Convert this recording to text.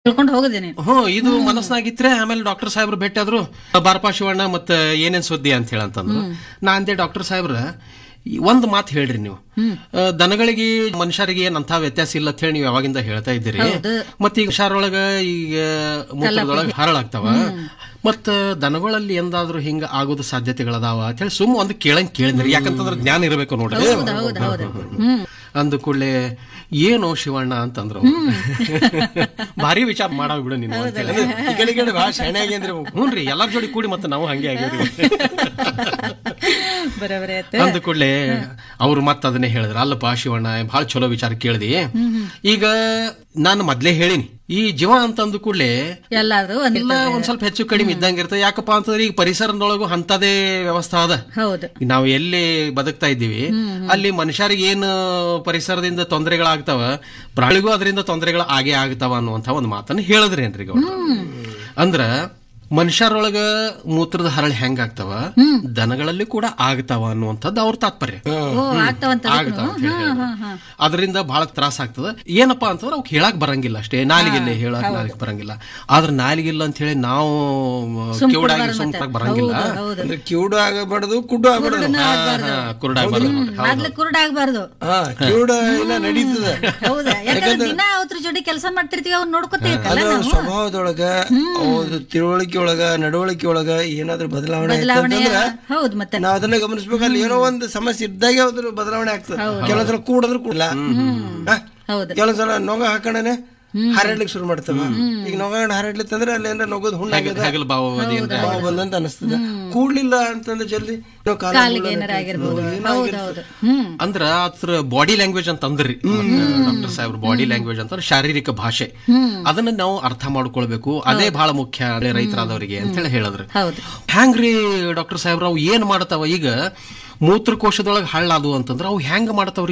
ತಿಳ್ಕೊಂಡು ಹೋಗುದೇನೆ ಹ್ಮ್ ಇದು ಮನಸ್ನಾಗಿತ್ರೆ ಆಮೇಲೆ ಡಾಕ್ಟರ್ ಸಾಹೇಬ್ರು ಭೇಟಿ ಆದ್ರು ಬಾರಪಾ ಶಿವಣ್ಣ ಮತ್ತ ಏನೇನ್ ಸುದ್ದಿ ಅಂತ ಹೇಳಂತಂದ್ರು ನಾ ಅಂದೆ ಡಾಕ್ಟರ್ ಸಾಹೇಬ್ರ ಈ ಒಂದ್ ಮಾತು ಹೇಳ್ರಿ ನೀವು ಆ, ದನಗಳಿಗೆ ಮನುಷ್ಯರಿಗೆ ಏನಂತ ವ್ಯತ್ಯಾಸ ಇಲ್ಲ ಅಂತ ಹೇಳಿ ನೀವು ಯಾವಾಗಿಂದ ಹೇಳ್ತಾ ಇದ್ದೀರಿ ಮತ್ತ ಈಗ ಹುಷಾರೊಳಗ ಈಗ ಮೂತ್ರದೊಳಗ ಹರಳಾಗ್ತಾವ ಮತ್ತ ದನಗಳಲ್ಲಿ ಎಂದಾದ್ರೂ ಹಿಂಗ ಆಗೋದು ಸಾಧ್ಯತೆಗಳದಾವ ಅಂತ ಹೇಳಿ ಸುಮ್ಮ ಒಂದು ಕೇಳಂಗ್ ಕೇಳಿದ್ರಿ ಯಾಕಂತಂದ್ರೆ ಜ್ಞಾನ ಇರಬೇಕು ನೋಡ್ರಿ ಹೌದು ಹೌದು ಹೌದು ಹ್ಮ್ ಅಂದ ಕೂಡಲೇ ಏನು ಶಿವಣ್ಣ ಅಂತಂದ್ರು ಭಾರಿ ವಿಚಾರ ಮಾಡಾವ್ ಬಿಡು ನೀನು ಅಂತ ಹೇಳಿ. ಈ ಕಡೆ ಈ ಕಡೆ ಭಾಳ ಶಾಣೆ ಆಗ್ಯಂದ್ರಿ ಅವು. ಹ್ಞೂನ್ರಿ ಎಲ್ಲಾರ ಜೋಡಿ ಕೂಡಿ ಮತ್ತೆ ನಾವು ಹಂಗೆ ಆಗಿದ್ರಿ ಬರೋಬರಿ ಆಯ್ತು ಅಂದ ಕೂಡಲೇ ಅವ್ರು ಮತ್ತೆ ಅದನ್ನೇ ಹೇಳಿದ್ರು ಅಲ್ಲಪ್ಪ ಶಿವಣ್ಣ ಬಹಳ ಚಲೋ ವಿಚಾರ ಕೇಳ್ದಿ ಈಗ ನಾನು ಮೊದ್ಲೇ ಹೇಳಿನಿ ಈ ಜೀವ ಅಂತ ಅಂದ ಕೂಡಲೇ ಎಲ್ಲಾದ್ರೂ ಒಂದ್ ಎಲ್ಲ ಒಂದ್ ಸ್ವಲ್ಪ ಹೆಚ್ಚು ಕಡಿಮೆ ಇದ್ದಂಗೆ ಇರ್ತದೆ ಯಾಕಪ್ಪ ಅಂತಂದ್ರೆ ಈಗ ಪರಿಸರದೊಳಗು ಅಂತದೇ ವ್ಯವಸ್ಥೆ ಅದ ಹೌದು ನಾವು ಎಲ್ಲಿ ಬದುಕ್ತಾ ಇದ್ದೀವಿ ಅಲ್ಲಿ ಮನುಷ್ಯರಿಗೆ ಏನು ಪರಿಸರದಿಂದ ತೊಂದರೆಗಳಾಗ್ತಾವ ಪ್ರಾಣಿಗೂ ಅದರಿಂದ ತೊಂದರೆಗಳು ಆಗೇ ಆಗ್ತಾವ ಅನ್ನುವಂತ ಒಂದು ಮಾತನ್ನ ಹೇಳಿದ್ರೇನ್ರಿ ಗೌಡ್ರ ಅಂದ್ರ ಮನುಷ್ಯರೊಳಗ ಮೂತ್ರದ ಹರಳು ಹೆಂಗ್ ಆಗ್ತಾವ ದನಗಳಲ್ಲಿ ಕೂಡ ಆಗ್ತಾವ ಅನ್ನುವಂಥದ್ದು ಅವ್ರ ತಾತ್ಪರ್ಯ ಓ ಆಗ್ತಾವಂತ ಆಗ್ತಾವ ಅಂತ ಹೇಳಿ ಹೇಳಿದ್ರು. ಅದರಿಂದ ಬಹಳ ತ್ರಾಸ ಆಗ್ತದ ಏನಪ್ಪಾ ಅಂತಂದ್ರೆ ಅವ್ಕೆ ಹೇಳಕ್ ಬರಂಗಿಲ್ಲ ಅಷ್ಟೇ ನಾಲಿಗೆಲ್ಲ ಹೇಳಕ್ ನಾಲಿಗೆ ಬರಂಗಿಲ್ಲ ಆದ್ರೆ ನಾಲಿಗಿಲ್ಲ ಅಂತ ಹೇಳಿ ನಾವು ಕಿವುಡಾಗಿ ಸುಮ್ಕಾಗ್ ಬರಂಗಿಲ್ಲ ಹೌದು ಅಂದ್ರೆ ಕಿವುಡು ಆಗಬಾರ್ದು ಕುಡ್ಡು ಆಗಬಾರ್ದು ಹಾ, ಹಾ, ಕುರುಡಾಗ್ಬಾರ್ದು ನೋಡ್ರಿ. ಹೌದು. ಮೊದ್ಲು ಕುರುಡಾಗಬಾರ್ದು ಹಾ ಕಿವುಡ ಇನ್ನ ನಡೀತದ ಹೌದಾ ಯಾಕಂದ್ರೆ ದಿನ ಅವ್ರ ಜೋಡಿ ಕೆಲಸ ಮಾಡ್ತಿರ್ತೀವಿ ಅವ್ನ ನೋಡ್ಕೊತಿರ್ಕಲ್ಲ ಅದು ನಾವು ಸ್ವಭಾವದೊಳಗ ಅವ್ರ ತಿಳುವಳಿಕೆ ಒಳಗ ನಡವಳಿಕೆ ಒಳಗ ಏನಾದ್ರೂ ಬದಲಾವಣೆ ಆಯ್ತು ಬದಲಾವಣೆ ಅಂತಂದ್ರ ಹೌದು ಮತ್ತೆ ನಾವ್ ಅದನ್ನ ಗಮನಿಸ್ಬೇಕು ಅಲ್ಲಿ ಏನೋ ಒಂದು ಸಮಸ್ಯೆ ಇದ್ದಾಗೆ ಅದ್ರ ಬದಲಾವಣೆ ಆಗ್ತದೆ ಕೆಲವೊಂದ್ಸಲ ಕೂಡದ್ರು ಕೂಡಲ್ಲ ಹೌದು ಕೆಲವೊಂದ್ಸಲ ನೊಗ ಹಾಕೊಂಡನೆ ಹಾರಾಡ್ಲಿಕ್ಕೆ ಶುರು ಮಾಡ್ತಾವ ಈಗ ನೊಗ ಹಾರಾಡ್ಲಿತ್ತಂದ್ರೆ ಅಲ್ಲಿ ಏನಾರ ನೊಗದ್ ಹುಣ್ಣಾಗ್ಯದ ಹಗಲು ಬಾವು ಅದೇನ್ರಿ ಬಾವು ಬಂದಂತ ಅನಿಸ್ತದ ಕೂಡ್ಲಿಲ್ಲ ಅಂತಂದ್ರೆ ಜಲ್ದಿ ಏನೋ ಕಾಲ ಕಾಲಿಗೆ ಏನಾರ ಆಗಿರ್ಬೋದು ಹೌದು ಹೌದು ಹ್ಮ್ ಅಂದ್ರ ಅದ್ರ ಬಾಡಿ ಲ್ಯಾಂಗ್ವೇಜ್ ಅಂತ ಅಂದ್ರಿ ಡಾಕ್ಟರ್ ಸಾಹೇಬ್ರ ಬಾಡಿ ಲ್ಯಾಂಗ್ವೇಜ್ ಅಂತ ಶಾರೀರಿಕ ಭಾಷೆ ಅದನ್ನ ನಾವು ಅರ್ಥ ಮಾಡ್ಕೊಳ್ಬೇಕು ಅದೇ ಬಹಳ ಮುಖ್ಯ ರೈತರಾದವರಿಗೆ ಅಂತ ಹೇಳಿ ಹೇಳಿದ್ರು ಹೌದು ಹ್ಯಾಂಗ್ರಿ ಡಾಕ್ಟರ್ ಸಾಹೇಬ್ರ ಅವು ಏನ್ ಮಾಡ್ತಾವ ಈಗ ಮೂತ್ರಕೋಶದೊಳಗೆ ಹಳ್ಳಾದು ಅಂತಂದ್ರ ಅವು ಹೆಂಗ್ ಮಾಡ್ತಾವ್ರಿ